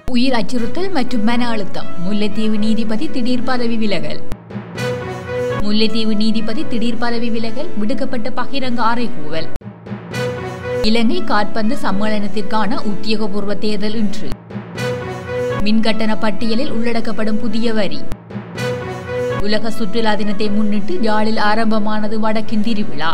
உயிர் அச்சுறுத்தல் மற்றும் மன அழுத்தம் முல்லைத்தீவு நீதிபதி திடீர் பதவி விலகல் முல்லைத்தீவு நீதிபதி திடீர் பதவி விலகல் விடுக்கப்பட்ட பகிரங்க அறைகூவல் இலங்கை காற்பந்து சம்மேளனத்திற்கான உத்தியோகபூர்வ தேர்தல் இன்று மின்கட்டண பட்டியலில் உள்ளடக்கப்படும் புதிய வரி உலக சுற்றுலா தினத்தை முன்னிட்டு யாழில் ஆரம்பமானது வடக்கின் திருவிழா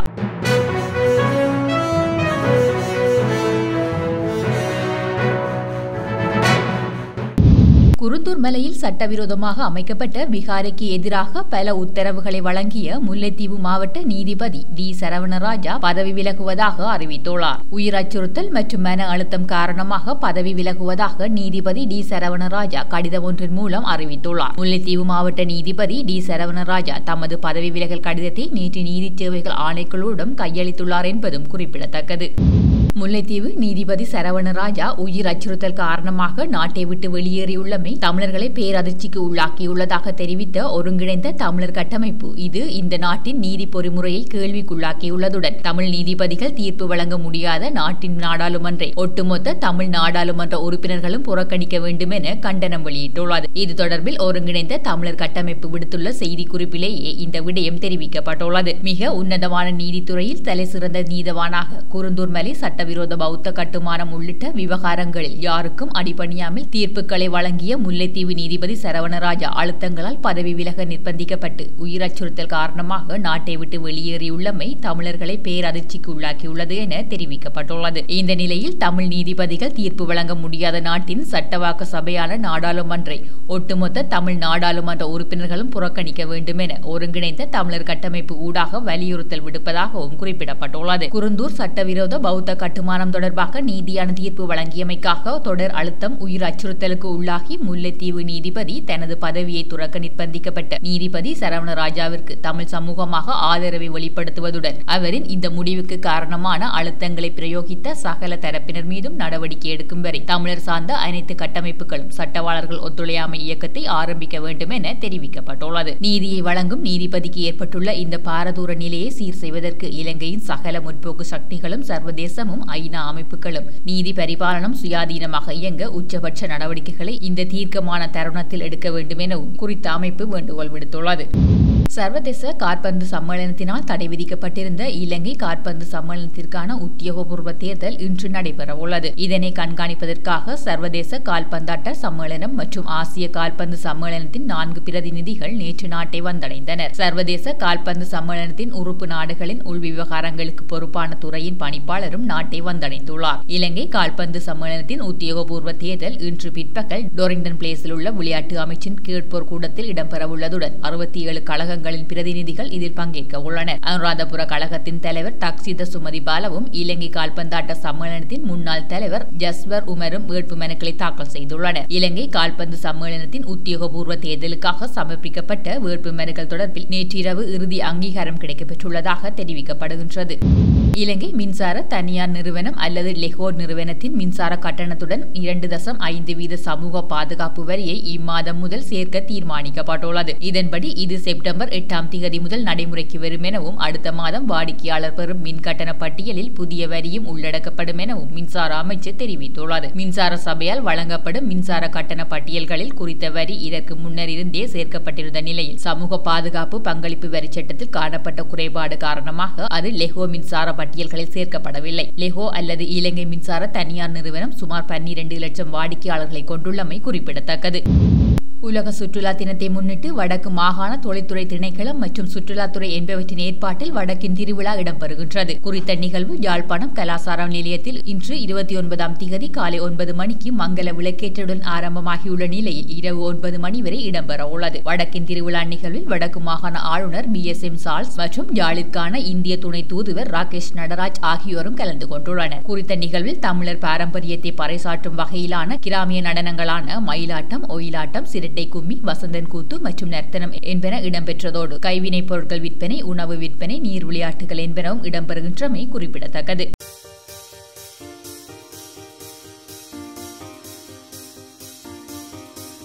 குருந்தூர் மலையில் சட்டவிரோதமாக அமைக்கப்பட்ட விகாரைக்கு எதிராக பல உத்தரவுகளை வழங்கிய முல்லைத்தீவு மாவட்ட நீதிபதி டி சரவணராஜா பதவி விலகுவதாக அறிவித்துள்ளார் உயிர் அச்சுறுத்தல் மற்றும் மன அழுத்தம் காரணமாக பதவி விலகுவதாக நீதிபதி டி சரவணராஜா கடிதம் ஒன்றின் மூலம் அறிவித்துள்ளார் முல்லைத்தீவு மாவட்ட நீதிபதி டி சரவணராஜா தமது பதவி விலகல் கடிதத்தை நேற்று நீதி சேவைகள் ஆணைக்குழுவிடம் கையளித்துள்ளார் என்பதும் குறிப்பிடத்தக்கது முல்லைத்தீவு நீதிபதி சரவணராஜா உயிர் அச்சுறுத்தல் காரணமாக நாட்டை விட்டு வெளியேறியுள்ளமை தமிழர்களை பேரதிர்ச்சிக்கு உள்ளாக்கியுள்ளதாக தெரிவித்த ஒருங்கிணைந்த தமிழர் கட்டமைப்பு இது இந்த நாட்டின் நீதி பொறிமுறையை கேள்விக்குள்ளாக்கியுள்ளதுடன் தமிழ் நீதிபதிகள் தீர்ப்பு வழங்க முடியாத நாட்டின் நாடாளுமன்றை ஒட்டுமொத்த தமிழ் நாடாளுமன்ற உறுப்பினர்களும் புறக்கணிக்க வேண்டும் என கண்டனம் வெளியிட்டுள்ளது இது தொடர்பில் ஒருங்கிணைந்த தமிழர் கட்டமைப்பு விடுத்துள்ள செய்திக்குறிப்பிலேயே இந்த விடயம் தெரிவிக்கப்பட்டுள்ளது மிக உன்னதமான நீதித்துறையில் தலை சிறந்த நீதவானாக குருந்தூர் மலை சட்டவிரோத பௌத்த கட்டுமானம் உள்ளிட்ட விவகாரங்களில் யாருக்கும் அடிபணியாமல் தீர்ப்புகளை வழங்கிய முல்லைத்தீவு நீதிபதி சரவணராஜா அழுத்தங்களால் பதவி விலக நிர்பந்திக்கப்பட்டு உயிர் அச்சுறுத்தல் காரணமாக நாட்டை விட்டு வெளியேறியுள்ளமை தமிழர்களை பேரதிர்ச்சிக்கு உள்ளாக்கியுள்ளது என தெரிவிக்கப்பட்டுள்ளது இந்த நிலையில் தமிழ் நீதிபதிகள் தீர்ப்பு வழங்க முடியாத நாட்டின் சட்டவாக்க சபையான நாடாளுமன்றை ஒட்டுமொத்த தமிழ் நாடாளுமன்ற உறுப்பினர்களும் புறக்கணிக்க வேண்டும் என ஒருங்கிணைந்த தமிழர் கட்டமைப்பு ஊடாக வலியுறுத்தல் விடுப்பதாகவும் குறிப்பிடப்பட்டுள்ளது குருந்தூர் சட்டவிரோத பௌத்த கட்டுமானம் தொடர்பாக நீதியான தீர்ப்பு வழங்கியமைக்காக தொடர் அழுத்தம் உயிர் அச்சுறுத்தலுக்கு உள்ளாகி முல்லைத்தீவு நீதிபதி தனது பதவியை துறக்க நிர்பந்திக்கப்பட்ட நீதிபதி சரவணராஜாவிற்கு தமிழ் சமூகமாக ஆதரவை வெளிப்படுத்துவதுடன் அவரின் இந்த முடிவுக்கு காரணமான அழுத்தங்களை பிரயோகித்த சகல தரப்பினர் மீதும் நடவடிக்கை எடுக்கும் வரை தமிழர் சார்ந்த அனைத்து கட்டமைப்புகளும் சட்டவாளர்கள் ஒத்துழையாமை இயக்கத்தை ஆரம்பிக்க வேண்டும் என தெரிவிக்கப்பட்டுள்ளது நீதியை வழங்கும் நீதிபதிக்கு ஏற்பட்டுள்ள இந்த பாரதூர நிலையை சீர் செய்வதற்கு இலங்கையின் சகல முற்போக்கு சக்திகளும் சர்வதேசமும் ஐநா அமைப்புகளும் நீதி பரிபாலனம் சுயாதீனமாக இயங்க உச்சபட்ச நடவடிக்கைகளை இந்த தீர்க்கமான தருணத்தில் எடுக்க வேண்டும் எனவும் குறித்த அமைப்பு வேண்டுகோள் விடுத்துள்ளது சர்வதேச காற்பந்து சம்மேளனத்தினால் தடை விதிக்கப்பட்டிருந்த இலங்கை காற்பந்து சம்மேளனத்திற்கான உத்தியோகபூர்வ தேர்தல் இன்று நடைபெறவுள்ளது இதனை கண்காணிப்பதற்காக சர்வதேச கால்பந்தாட்ட சம்மேளனம் மற்றும் ஆசிய கால்பந்து சம்மேளனத்தின் நான்கு பிரதிநிதிகள் நேற்று நாட்டை வந்தடைந்தனர் சர்வதேச கால்பந்து சம்மேளனத்தின் உறுப்பு நாடுகளின் உள் விவகாரங்களுக்கு பொறுப்பான துறையின் பணிப்பாளரும் நாட்டை வந்தடைந்துள்ளார் இலங்கை கால்பந்து சம்மேளனத்தின் உத்தியோகபூர்வ தேர்தல் இன்று பிற்பகல் டொரிங்டன் பிளேஸில் உள்ள விளையாட்டு அமைச்சின் கேட்போர் கூடத்தில் இடம்பெறவுள்ளதுடன் அறுபத்தி ஏழு கழகங்கள் கழகங்களின் பிரதிநிதிகள் இதில் பங்கேற்க உள்ளனர் அனுராதபுர கழகத்தின் தலைவர் தக்சித சுமதி பாலவும் இலங்கை கால்பந்தாட்ட சம்மேளனத்தின் முன்னாள் தலைவர் ஜஸ்வர் உமரும் வேட்பு மனுக்களை தாக்கல் செய்துள்ளனர் இலங்கை கால்பந்து சம்மேளனத்தின் உத்தியோகபூர்வ தேர்தலுக்காக சமர்ப்பிக்கப்பட்ட வேட்பு மனுக்கள் தொடர்பில் நேற்றிரவு இறுதி அங்கீகாரம் கிடைக்கப்பெற்றுள்ளதாக தெரிவிக்கப்படுகின்றது இலங்கை மின்சார தனியார் நிறுவனம் அல்லது லெஹோர் நிறுவனத்தின் மின்சார கட்டணத்துடன் இரண்டு தசம் ஐந்து வீத சமூக பாதுகாப்பு வரியை இம்மாதம் முதல் சேர்க்க தீர்மானிக்கப்பட்டுள்ளது இதன்படி இது செப்டம்பர் எட்டாம் தேதி முதல் நடைமுறைக்கு வரும் எனவும் அடுத்த மாதம் வாடிக்கையாளர் பெறும் மின் கட்டண பட்டியலில் புதிய வரியும் உள்ளடக்கப்படும் எனவும் மின்சார அமைச்சு தெரிவித்துள்ளது மின்சார சபையால் வழங்கப்படும் மின்சார கட்டண பட்டியல்களில் குறித்த வரி இதற்கு முன்னர் இருந்தே சேர்க்கப்பட்டிருந்த நிலையில் சமூக பாதுகாப்பு பங்களிப்பு வரி சட்டத்தில் காணப்பட்ட குறைபாடு காரணமாக அது லெஹோ மின்சார பட்டியல்களில் சேர்க்கப்படவில்லை லெஹோ அல்லது இலங்கை மின்சார தனியார் நிறுவனம் சுமார் பன்னிரண்டு லட்சம் வாடிக்கையாளர்களை கொண்டுள்ளமை குறிப்பிடத்தக்கது உலக சுற்றுலா தினத்தை முன்னிட்டு வடக்கு மாகாண தொழில்துறை திணைக்களம் மற்றும் சுற்றுலாத்துறை என்பவற்றின் ஏற்பாட்டில் வடக்கின் திருவிழா இடம்பெறுகின்றது குறித்த நிகழ்வு யாழ்ப்பாணம் கலாசார நிலையத்தில் இன்று இருபத்தி ஒன்பதாம் திகதி காலை ஒன்பது மணிக்கு மங்கள விளக்கேற்றுடன் ஆரம்பமாகியுள்ள நிலையில் இரவு ஒன்பது மணி வரை இடம்பெற உள்ளது வடக்கின் திருவிழா நிகழ்வில் வடக்கு மாகாண ஆளுநர் பி எஸ் எம் சால்ஸ் மற்றும் யாழிற்கான இந்திய துணை தூதுவர் ராகேஷ் நடராஜ் ஆகியோரும் கலந்து கொண்டுள்ளனர் குறித்த நிகழ்வில் தமிழர் பாரம்பரியத்தை பறைசாற்றும் வகையிலான கிராமிய நடனங்களான மயிலாட்டம் ஒயிலாட்டம் சிறு இரட்டை கும்மி வசந்தன் கூத்து மற்றும் நர்த்தனம் என்பன இடம்பெற்றதோடு கைவினைப் பொருட்கள் விற்பனை உணவு விற்பனை நீர் விளையாட்டுகள் என்பனவும் இடம்பெறுகின்றமை குறிப்பிடத்தக்கது